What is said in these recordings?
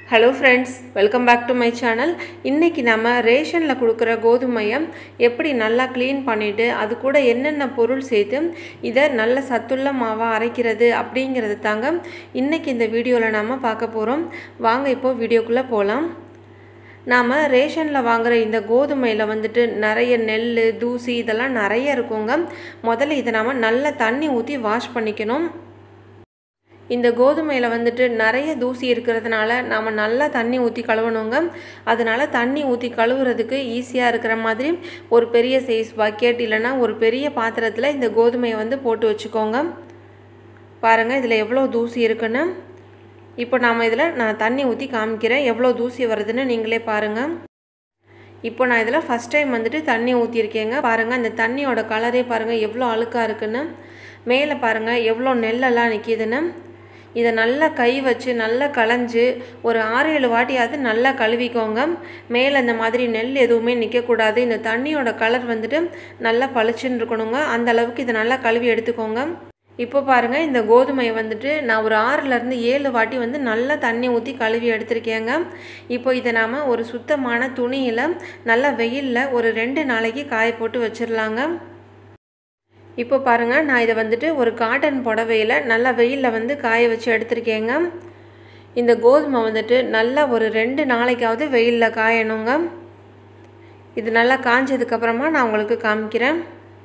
hello friends welcome back to my channel இன்றைக்கி நம்ம ரேஷனில் கொடுக்குற கோதுமையை எப்படி நல்லா க்ளீன் பண்ணிவிட்டு அது கூட என்னென்ன பொருள் சேர்த்து இதை நல்ல சத்துள்ள மாவாக அரைக்கிறது அப்படிங்கிறது தாங்க இன்றைக்கி இந்த வீடியோவில் நாம் பார்க்க போகிறோம் வாங்க இப்போது வீடியோக்குள்ளே போகலாம் நாம் ரேஷனில் வாங்குகிற இந்த கோதுமையில் வந்துட்டு நிறைய நெல் தூசி இதெல்லாம் நிறைய இருக்குங்க முதல்ல இதை நாம் நல்லா தண்ணி ஊற்றி வாஷ் பண்ணிக்கணும் இந்த கோதுமையில் வந்துட்டு நிறைய தூசி இருக்கிறதுனால நாம் நல்லா தண்ணி ஊற்றி கழுவணுங்க அதனால் தண்ணி ஊற்றி கழுவுறதுக்கு ஈஸியாக இருக்கிற மாதிரி ஒரு பெரிய சைஸ் பக்கெட் இல்லைன்னா ஒரு பெரிய பாத்திரத்தில் இந்த கோதுமையை வந்து போட்டு வச்சுக்கோங்க பாருங்கள் இதில் எவ்வளோ தூசி இருக்குன்னு இப்போ நாம் இதில் நான் தண்ணி ஊற்றி காமிக்கிறேன் எவ்வளோ தூசி வருதுன்னு நீங்களே பாருங்கள் இப்போ நான் இதில் ஃபஸ்ட் டைம் வந்துட்டு தண்ணி ஊற்றிருக்கேங்க பாருங்கள் அந்த தண்ணியோட கலரே பாருங்கள் எவ்வளோ அழுக்காக இருக்குன்னு மேலே பாருங்கள் எவ்வளோ நெல்லெல்லாம் நிற்கிதுன்னு இதை நல்லா கை வச்சு நல்லா களைஞ்சு ஒரு ஆறு ஏழு வாட்டியாவது நல்லா கழுவிக்கோங்க மேலே இந்த மாதிரி நெல் எதுவுமே நிற்கக்கூடாது இந்த தண்ணியோட கலர் வந்துட்டு நல்லா பளிச்சுன்னு இருக்கணுங்க அந்த அளவுக்கு இதை நல்லா கழுவி எடுத்துக்கோங்க இப்போ பாருங்கள் இந்த கோதுமையை வந்துட்டு நான் ஒரு ஆறுலேருந்து ஏழு வாட்டி வந்து நல்லா தண்ணி ஊற்றி கழுவி எடுத்திருக்கேங்க இப்போ இதை நாம் ஒரு சுத்தமான துணியில் நல்லா வெயிலில் ஒரு ரெண்டு நாளைக்கு காய போட்டு வச்சிடலாங்க இப்போ பாருங்கள் நான் இதை வந்துட்டு ஒரு காட்டன் புடவையில் நல்லா வெயிலில் வந்து காய வச்சு எடுத்திருக்கேங்க இந்த கோதுமை வந்துட்டு நல்லா ஒரு ரெண்டு நாளைக்காவது வெயிலில் காயணுங்க இது நல்லா காஞ்சதுக்கப்புறமா நான் உங்களுக்கு காமிக்கிறேன்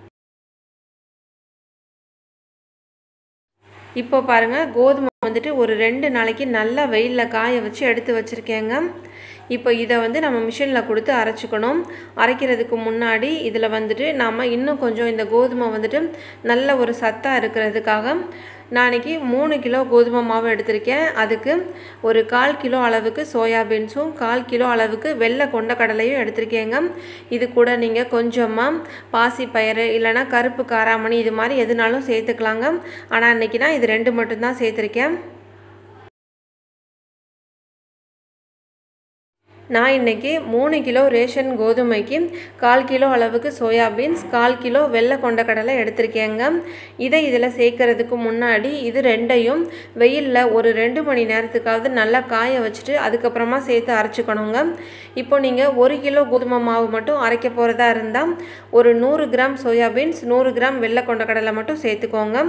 இப்போ பாருங்கள் கோதுமை வந்துட்டு ஒரு ரெண்டு நாளைக்கு நல்லா வெயிலில் காய வச்சு எடுத்து வச்சுருக்கேங்க இப்போ இதை வந்து நம்ம மிஷினில் கொடுத்து அரைச்சிக்கணும் அரைக்கிறதுக்கு முன்னாடி இதில் வந்துட்டு நாம் இன்னும் கொஞ்சம் இந்த கோதுமை வந்துட்டு நல்ல ஒரு சத்தாக இருக்கிறதுக்காக நாளைக்கு மூணு கிலோ கோதுமை மாவு எடுத்திருக்கேன் அதுக்கு ஒரு கால் கிலோ அளவுக்கு சோயாபீன்ஸும் கால் கிலோ அளவுக்கு வெள்ளை கொண்ட கடலையும் எடுத்திருக்கேங்க இது கூட நீங்கள் கொஞ்சமாக பாசி பயிறு இல்லைனா கருப்பு காராமணி இது மாதிரி எதுனாலும் சேர்த்துக்கலாங்க ஆனால் அன்றைக்கி நான் இது ரெண்டு மட்டும்தான் சேர்த்துருக்கேன் நான் இன்றைக்கி மூணு கிலோ ரேஷன் கோதுமைக்கு கால் கிலோ அளவுக்கு சோயாபீன்ஸ் கால் கிலோ வெள்ளை கொண்டக்கடலை எடுத்திருக்கேங்க இதை இதில் சேர்க்கறதுக்கு முன்னாடி இது ரெண்டையும் வெயிலில் ஒரு ரெண்டு மணி நேரத்துக்காவது நல்லா காய வச்சுட்டு அதுக்கப்புறமா சேர்த்து அரைச்சிக்கணுங்க இப்போ நீங்கள் ஒரு கிலோ கோதுமை மாவு மட்டும் அரைக்க போகிறதா இருந்தால் ஒரு நூறு கிராம் சோயாபீன்ஸ் நூறு கிராம் வெள்ளை கொண்டக்கடலை மட்டும் சேர்த்துக்கோங்க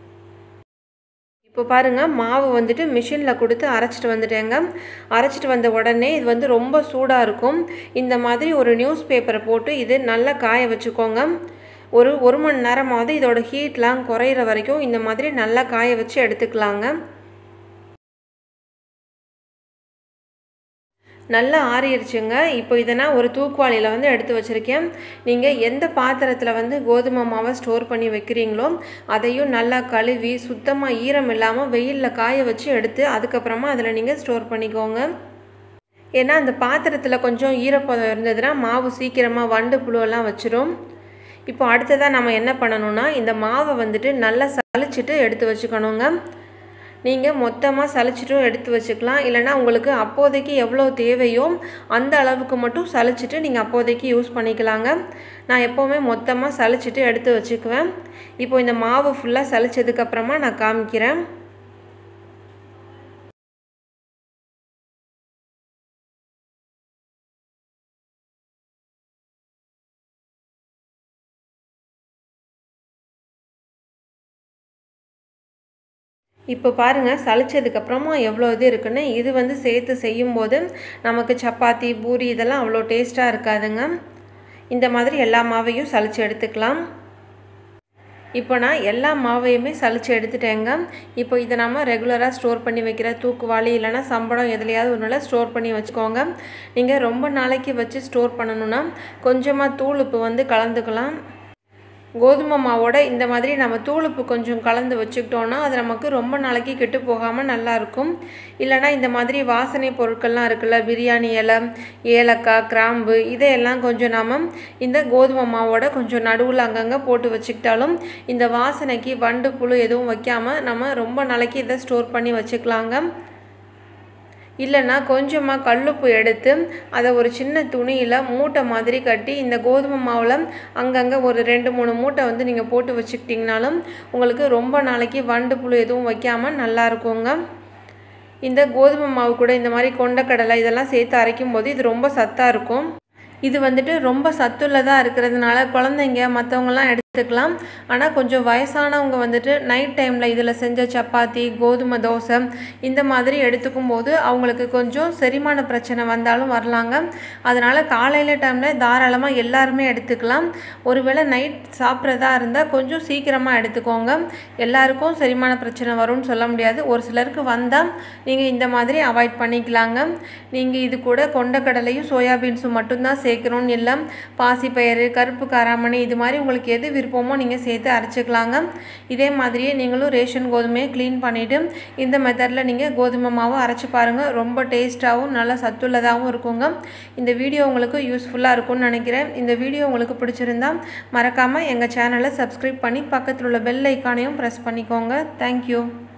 இப்போ பாருங்கள் மாவு வந்துட்டு மிஷினில் கொடுத்து அரைச்சிட்டு வந்துட்டேங்க அரைச்சிட்டு வந்த உடனே இது வந்து ரொம்ப சூடாக இருக்கும் இந்த மாதிரி ஒரு நியூஸ் பேப்பரை போட்டு இது நல்லா காய வச்சுக்கோங்க ஒரு ஒரு மணி நேரமாவது இதோட ஹீட்லாம் குறையிற வரைக்கும் இந்த மாதிரி நல்லா காய வச்சு எடுத்துக்கலாங்க நல்லா ஆறிடுச்சுங்க இப்போ இதை நான் ஒரு தூக்குவாளியில் வந்து எடுத்து வச்சுருக்கேன் நீங்கள் எந்த பாத்திரத்தில் வந்து கோதுமை மாவை ஸ்டோர் பண்ணி வைக்கிறீங்களோ அதையும் நல்லா கழுவி சுத்தமாக ஈரம் இல்லாமல் வெயிலில் காய வச்சு எடுத்து அதுக்கப்புறமா அதில் நீங்கள் ஸ்டோர் பண்ணிக்கோங்க ஏன்னா அந்த பாத்திரத்தில் கொஞ்சம் ஈரப்பதம் இருந்ததுன்னா மாவு சீக்கிரமாக வண்டு புழுவெல்லாம் வச்சிரும் இப்போ அடுத்ததாக நம்ம என்ன பண்ணணும்னா இந்த மாவை வந்துட்டு நல்லா சளிச்சிட்டு எடுத்து வச்சுக்கணுங்க நீங்கள் மொத்தமாக சளிச்சிட்டும் எடுத்து வச்சுக்கலாம் இல்லைனா உங்களுக்கு அப்போதைக்கு எவ்வளோ தேவையோ அந்த அளவுக்கு மட்டும் சளிச்சிட்டு நீங்கள் அப்போதைக்கு யூஸ் பண்ணிக்கலாங்க நான் எப்போவுமே மொத்தமாக சளிச்சிட்டு எடுத்து வச்சுக்குவேன் இப்போ இந்த மாவு ஃபுல்லாக சளிச்சதுக்கப்புறமா நான் காமிக்கிறேன் இப்போ பாருங்கள் சளிச்சதுக்கப்புறமா எவ்வளோ இது இருக்குன்னு இது வந்து சேர்த்து செய்யும்போது நமக்கு சப்பாத்தி பூரி இதெல்லாம் அவ்வளோ டேஸ்ட்டாக இருக்காதுங்க இந்த மாதிரி எல்லா மாவையும் சளிச்சு எடுத்துக்கலாம் இப்போ நான் எல்லா மாவையுமே சளிச்சு எடுத்துட்டேங்க இப்போ இதை நம்ம ரெகுலராக ஸ்டோர் பண்ணி வைக்கிற தூக்குவாளி இல்லைனா சம்பளம் எதுலையாவது ஒன்றில் ஸ்டோர் பண்ணி வச்சுக்கோங்க நீங்கள் ரொம்ப நாளைக்கு வச்சு ஸ்டோர் பண்ணணுன்னா கொஞ்சமாக தூள் உப்பு வந்து கலந்துக்கலாம் கோதுமை மாவோட இந்த மாதிரி நம்ம தூளுப்பு கொஞ்சம் கலந்து வச்சுக்கிட்டோன்னா அது நமக்கு ரொம்ப நாளைக்கு கெட்டு போகாமல் நல்லாயிருக்கும் இல்லைனா இந்த மாதிரி வாசனை பொருட்கள்லாம் இருக்குல்ல பிரியாணி இலை ஏலக்காய் கிராம்பு இதையெல்லாம் கொஞ்சம் நாம் இந்த கோதுமை மாவோட கொஞ்சம் நடுவில் அங்கங்கே போட்டு வச்சுக்கிட்டாலும் இந்த வாசனைக்கு வண்டு புழு எதுவும் வைக்காமல் நம்ம ரொம்ப நாளைக்கு இதை ஸ்டோர் பண்ணி வச்சுக்கலாங்க இல்லைன்னா கொஞ்சமாக கல்லுப்பு எடுத்து அதை ஒரு சின்ன துணியில் மூட்டை மாதிரி கட்டி இந்த கோதுமை மாவில் அங்கங்கே ஒரு ரெண்டு மூணு மூட்டை வந்து நீங்கள் போட்டு வச்சுக்கிட்டிங்கனாலும் உங்களுக்கு ரொம்ப நாளைக்கு வண்டு புழு எதுவும் வைக்காமல் நல்லா இருக்குங்க இந்த கோதுமை மாவு கூட இந்த மாதிரி கொண்டக்கடலை இதெல்லாம் சேர்த்து அரைக்கும் போது இது ரொம்ப சத்தாக இருக்கும் இது வந்துட்டு ரொம்ப சத்துள்ளதாக இருக்கிறதுனால குழந்தைங்க மற்றவங்கலாம் எடுத்துக்கலாம் ஆனால் கொஞ்சம் வயசானவங்க வந்துட்டு நைட் டைமில் இதில் செஞ்ச சப்பாத்தி கோதுமை தோசை இந்த மாதிரி எடுத்துக்கும் போது அவங்களுக்கு கொஞ்சம் செரிமான பிரச்சனை வந்தாலும் வரலாங்க அதனால் காலையில் டைமில் தாராளமாக எல்லாருமே எடுத்துக்கலாம் ஒருவேளை நைட் சாப்பிட்றதா இருந்தால் கொஞ்சம் சீக்கிரமாக எடுத்துக்கோங்க எல்லாருக்கும் செரிமான பிரச்சனை வரும்னு சொல்ல முடியாது ஒரு சிலருக்கு வந்தால் நீங்கள் இந்த மாதிரி அவாய்ட் பண்ணிக்கலாங்க நீங்கள் இது கூட கொண்டக்கடலையும் சோயாபீன்ஸும் மட்டும்தான் சேர்க்கணும்னு இல்லை பாசிப்பயிறு கருப்பு காராமணி இது மாதிரி உங்களுக்கு எது விருப்பமோ நீங்கள் சேர்த்து அரைச்சிக்கலாங்க இதே மாதிரியே நீங்களும் ரேஷன் கோதுமையை க்ளீன் பண்ணிவிட்டு இந்த மெத்தடில் நீங்கள் கோதுமை மாவு அரைச்சி பாருங்கள் ரொம்ப டேஸ்ட்டாகவும் நல்லா சத்துள்ளதாகவும் இருக்குங்க இந்த வீடியோ உங்களுக்கு யூஸ்ஃபுல்லாக இருக்கும்னு நினைக்கிறேன் இந்த வீடியோ உங்களுக்கு பிடிச்சிருந்தா மறக்காமல் எங்கள் சேனலை சப்ஸ்கிரைப் பண்ணி பக்கத்தில் உள்ள பெல் ஐக்கானையும் ப்ரெஸ் பண்ணிக்கோங்க தேங்க்யூ